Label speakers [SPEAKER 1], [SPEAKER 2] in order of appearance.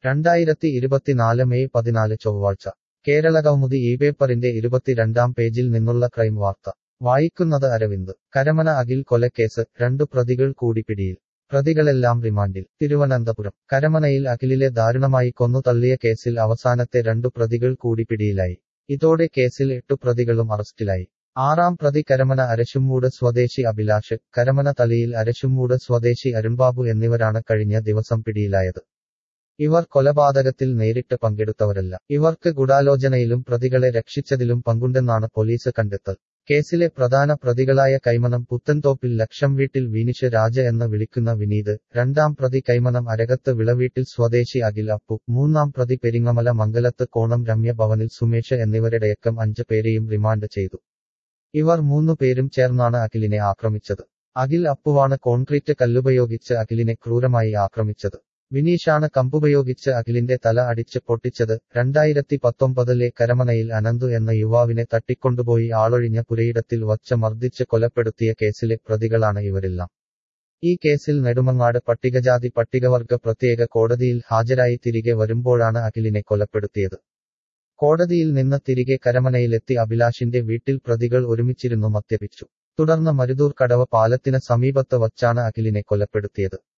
[SPEAKER 1] രണ്ടായിരത്തി ഇരുപത്തിനാല് മെയ് പതിനാല് ചൊവ്വാഴ്ച കേരള കൗമുദി ഈ പേപ്പറിന്റെ ഇരുപത്തിരണ്ടാം പേജിൽ നിന്നുള്ള ക്രൈം വാർത്ത വായിക്കുന്നത് അരവിന്ദ് കരമന അഖിൽ കൊലക്കേസ് രണ്ടു പ്രതികൾ കൂടി പിടിയിൽ പ്രതികളെല്ലാം റിമാൻഡിൽ തിരുവനന്തപുരം കരമനയിൽ അഖിലിലെ ദാരുണമായി കൊന്നു തള്ളിയ കേസിൽ അവസാനത്തെ രണ്ടു പ്രതികൾ കൂടി പിടിയിലായി ഇതോടെ കേസിൽ എട്ടു പ്രതികളും അറസ്റ്റിലായി ആറാം പ്രതി കരമന അരശുമ്മൂട് സ്വദേശി അഭിലാഷ് കരമന തളിയിൽ അരശുമ്മൂട് സ്വദേശി അരുൺബാബു എന്നിവരാണ് കഴിഞ്ഞ ദിവസം പിടിയിലായത് ഇവർ കൊലപാതകത്തിൽ നേരിട്ട് പങ്കെടുത്തവരല്ല ഇവർക്ക് ഗൂഢാലോചനയിലും പ്രതികളെ രക്ഷിച്ചതിലും പങ്കുണ്ടെന്നാണ് പോലീസ് കണ്ടെത്തൽ കേസിലെ പ്രധാന പ്രതികളായ കൈമനം പുത്തൻതോപ്പിൽ ലക്ഷം വീട്ടിൽ വീനിഷ് രാജ എന്ന് വിളിക്കുന്ന വിനീത് രണ്ടാം പ്രതി കൈമനം അരകത്ത് വിളവീട്ടിൽ സ്വദേശി അഖിൽ അപ്പു മൂന്നാം പ്രതി പെരിങ്ങമല മംഗലത്ത് കോണം രമ്യ ഭവനിൽ സുമേഷ് എന്നിവരുടെയക്കം അഞ്ച് പേരെയും റിമാൻഡ് ചെയ്തു ഇവർ മൂന്നു പേരും ചേർന്നാണ് അഖിലിനെ ആക്രമിച്ചത് അഖിൽ അപ്പുവാണ് കോൺക്രീറ്റ് കല്ലുപയോഗിച്ച് അഖിലിനെ ക്രൂരമായി ആക്രമിച്ചത് വിനീഷാണ് കമ്പുപയോഗിച്ച് അഖിലിന്റെ തല അടിച്ച് പൊട്ടിച്ചത് രണ്ടായിരത്തി പത്തൊമ്പതിലെ കരമനയിൽ അനന്തു എന്ന യുവാവിനെ തട്ടിക്കൊണ്ടുപോയി ആളൊഴിഞ്ഞ പുരയിടത്തിൽ വച്ച് മർദ്ദിച്ച് കൊലപ്പെടുത്തിയ കേസിലെ പ്രതികളാണ് ഇവരെല്ലാം ഈ കേസിൽ നെടുമങ്ങാട് പട്ടികജാതി പട്ടികവർഗ പ്രത്യേക കോടതിയിൽ ഹാജരായി തിരികെ വരുമ്പോഴാണ് അഖിലിനെ കൊലപ്പെടുത്തിയത് കോടതിയിൽ നിന്ന് തിരികെ കരമനയിലെത്തി അഭിലാഷിന്റെ വീട്ടിൽ പ്രതികൾ ഒരുമിച്ചിരുന്നു മദ്യപിച്ചു തുടർന്ന് മരുതൂർ കടവ പാലത്തിന് സമീപത്ത് വച്ചാണ് അഖിലിനെ കൊലപ്പെടുത്തിയത്